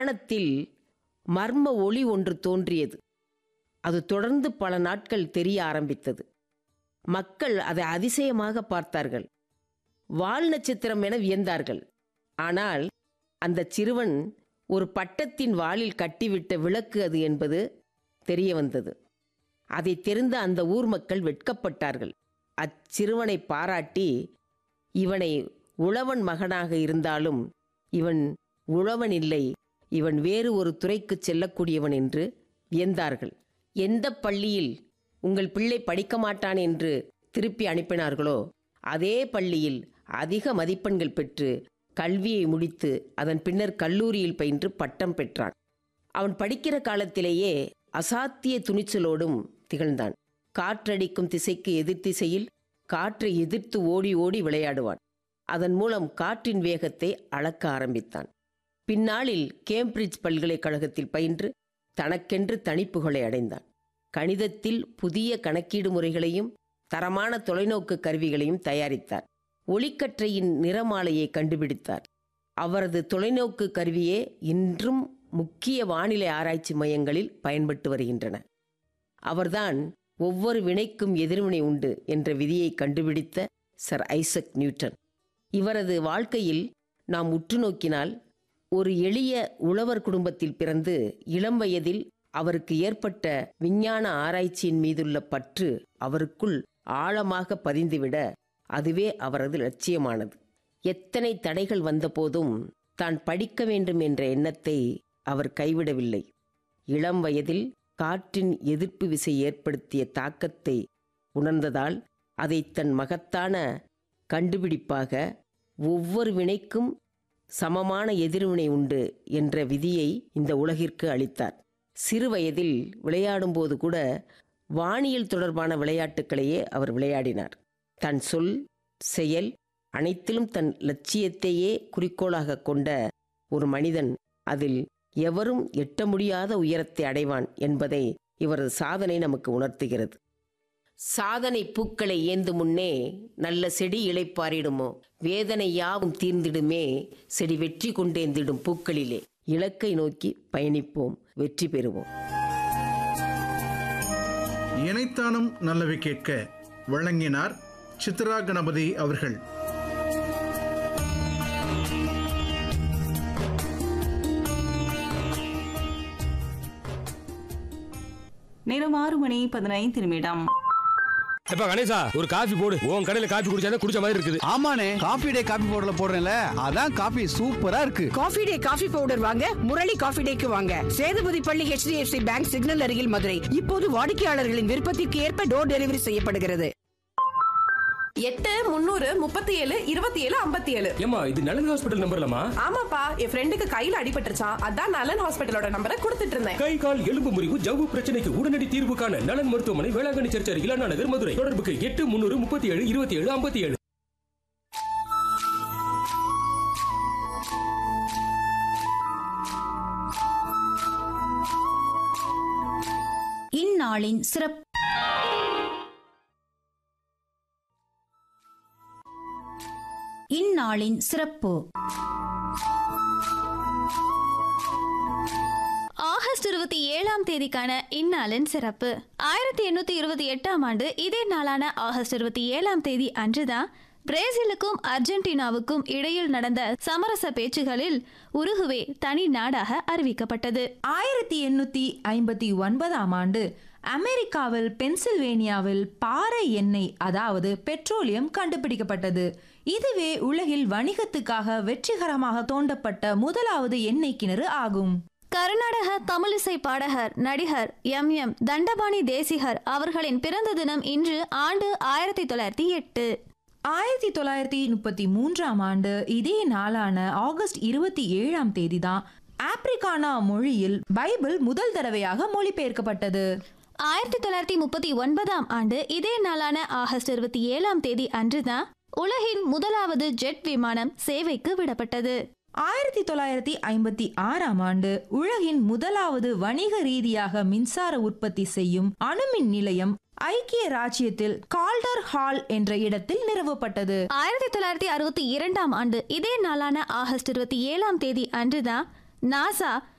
வானத்தில் மர்ம ஒளி ஒன்று தோன்றியது அது தொடர்ந்து பல நாட்கள் தெரிய ஆரம்பித்தது மக்கள் அதை அதிசயமாக பார்த்தார்கள் வால் நட்சத்திரம் என வியந்தார்கள் ஆனால் அந்த சிறுவன் ஒரு பட்டத்தின் வாளில் கட்டிவிட்ட விளக்கு அது என்பது தெரிய வந்தது அதை தெரிந்த அந்த ஊர் மக்கள் வெட்கப்பட்டார்கள் அச்சிறுவனை பாராட்டி இவனை உழவன் மகனாக இருந்தாலும் இவன் உழவன் இல்லை இவன் வேறு ஒரு துறைக்கு செல்லக்கூடியவன் என்று வியந்தார்கள் எந்த பள்ளியில் உங்கள் பிள்ளை படிக்க மாட்டான் என்று திருப்பி அனுப்பினார்களோ அதே பள்ளியில் அதிக மதிப்பெண்கள் பெற்று கல்வியை முடித்து அதன் பின்னர் கல்லூரியில் பயின்று பட்டம் பெற்றான் அவன் படிக்கிற காலத்திலேயே அசாத்திய துணிச்சலோடும் திகழ்ந்தான் காற்றடிக்கும் திசைக்கு எதிர் திசையில் காற்றை எதிர்த்து ஓடி ஓடி விளையாடுவான் அதன் மூலம் காற்றின் வேகத்தை அளக்க ஆரம்பித்தான் பின்னாளில் கேம்பிரிட்ஜ் பல்கலைக்கழகத்தில் பயின்று தனக்கென்று தனிப்புகளை அடைந்தான் கணிதத்தில் புதிய கணக்கீடு முறைகளையும் தரமான தொலைநோக்கு கருவிகளையும் தயாரித்தார் ஒளிக்கற்றையின் நிறமாலையை கண்டுபிடித்தார் அவரது தொலைநோக்கு கருவியே இன்றும் முக்கிய வானிலை ஆராய்ச்சி மையங்களில் பயன்பட்டு வருகின்றன அவர்தான் ஒவ்வொரு வினைக்கும் எதிர்வினை உண்டு என்ற விதியை கண்டுபிடித்த சர் ஐசக் நியூட்டன் இவரது வாழ்க்கையில் நாம் உற்று நோக்கினால் ஒரு எளிய உழவர் குடும்பத்தில் பிறந்து இளம் வயதில் அவருக்கு ஏற்பட்ட விஞ்ஞான ஆராய்ச்சியின் மீதுள்ள பற்று அவருக்குள் ஆழமாக பதிந்துவிட அதுவே அவரது லட்சியமானது எத்தனை தடைகள் வந்தபோதும் தான் படிக்க வேண்டும் என்ற எண்ணத்தை அவர் கைவிடவில்லை இளம் வயதில் காற்றின் எதிர்ப்பு விசை ஏற்படுத்திய தாக்கத்தை உணர்ந்ததால் அதை தன் மகத்தான கண்டுபிடிப்பாக ஒவ்வொரு வினைக்கும் சமமான எதிர்வினை உண்டு என்ற விதியை இந்த உலகிற்கு அளித்தார் சிறு வயதில் விளையாடும்போது கூட வானியல் தொடர்பான விளையாட்டுக்களையே அவர் விளையாடினார் தன் சொல் செயல் அனைத்திலும் தன் லட்சியத்தையே குறிக்கோளாக கொண்ட ஒரு மனிதன் அதில் எவரும் எட்ட முடியாத உயரத்தை அடைவான் என்பதை இவரது சாதனை நமக்கு உணர்த்துகிறது சாதனை பூக்களை ஏந்து முன்னே நல்ல செடி இளைப்பாரிடுமோ வேதனை யாவும் தீர்ந்திடுமே செடி வெற்றி கொண்டேந்திடும் பூக்களிலே இலக்கை நோக்கி பயணிப்போம் வெற்றி பெறுவோம் இணைத்தானும் நல்லவை கேட்க வழங்கினார் சித்ரா கணபதி அவர்கள் நேரம் ஆறு மணி பதினைந்து நிமிடம் எப்ப கணேசா ஒரு காஃபி போடு உன் கடையில காஃபி குடிச்சா குடிச்ச மாதிரி இருக்குது ஆமாண்ணே காபி டே காபி பவுடர்ல போடுறேன்ல அதான் காபி சூப்பரா இருக்கு காஃபி டே காஃபி பவுடர் வாங்க முரளி காஃபி டேக்கு வாங்க சேதுபதி பள்ளி HDFC பேங்க் சிக்னல் அருகில் மதுரை இப்போது வாடிக்கையாளர்களின் விருப்பத்திற்கு ஏற்ப டோர் டெலிவரி செய்யப்படுகிறது எட்டு முந்நூறு முப்பத்தி ஏழு இருபத்தி ஏழு ஐம்பத்தி ஏழு ஏமா இது நலன் ஹாஸ்பிட்டல் நம்பர்லமா ஆமாப்பா என் ஃப்ரெண்டுக்கு கையில அடிபட்டுருச்சான் அதான் நலன் ஹாஸ்பிட்டலோட நம்பரை கொடுத்துட்டு இருந்தேன் கை கால் எலும்பு முறிவு ஜவ்வு பிரச்சனைக்கு உடனடி தீர்வு காண நலன் மருத்துவமனை வேளாங்கண்ணி சர்ச் அருகில் அண்ணா நகர் மதுரை தொடர்புக்கு எட்டு முன்னூறு முப்பத்தி ஏழு இருபத்தி ஏழு ஐம்பத்தி ஏழு இந்நாளின் சிறப்பு இந்நாளின் சிறப்பு ஆகஸ்ட் இருபத்தி ஏழாம் தேதிக்கான இந்நாளின் சிறப்பு ஆயிரத்தி எண்ணூத்தி இருபத்தி எட்டாம் ஆண்டு இதே நாளான ஆகஸ்ட் இருபத்தி ஏழாம் தேதி அன்றுதான் பிரேசிலுக்கும் அர்ஜென்டினாவுக்கும் இடையில் நடந்த சமரச பேச்சுகளில் உருகுவே தனி நாடாக அறிவிக்கப்பட்டது ஆயிரத்தி எண்ணூத்தி ஐம்பத்தி ஒன்பதாம் ஆண்டு அமெரிக்காவில் பென்சில்வேனியாவில் பாறை எண்ணெய் அதாவது பெட்ரோலியம் கண்டுபிடிக்கப்பட்டது இதுவே உலகில் வணிகத்துக்காக வெற்றிகரமாக தோண்டப்பட்ட முதலாவது எண்ணெய் கிணறு ஆகும் கர்நாடக தமிழிசை பாடகர் நடிகர் எம் எம் தண்டபாணி தேசிகர் அவர்களின் பிறந்த தினம் இன்று ஆண்டு ஆயிரத்தி தொள்ளாயிரத்தி எட்டு ஆயிரத்தி தொள்ளாயிரத்தி முப்பத்தி மூன்றாம் ஆண்டு இதே நாளான ஆகஸ்ட் இருபத்தி ஏழாம் தேதி தான் ஆப்பிரிக்கானா மொழியில் பைபிள் முதல் தடவையாக மொழிபெயர்க்கப்பட்டது ஆயிரத்தி தொள்ளாயிரத்தி முப்பத்தி ஒன்பதாம் ஆண்டு இதே நாளான ஆகஸ்ட் இருபத்தி ஏழாம் தேதி அன்றுதான் உலகின் முதலாவது ஜெட் விமானம் சேவைக்கு விடப்பட்டது ஆயிரத்தி தொள்ளாயிரத்தி ஐம்பத்தி ஆறாம் ஆண்டு உலகின் முதலாவது வணிக ரீதியாக மின்சார உற்பத்தி செய்யும் அணுமின் நிலையம் ஐக்கிய ராச்சியத்தில் கால்டர் ஹால் என்ற இடத்தில் நிறுவப்பட்டது ஆயிரத்தி தொள்ளாயிரத்தி அறுபத்தி இரண்டாம் ஆண்டு இதே நாளான ஆகஸ்ட் இருபத்தி ஏழாம் தேதி அன்றுதான் நாசா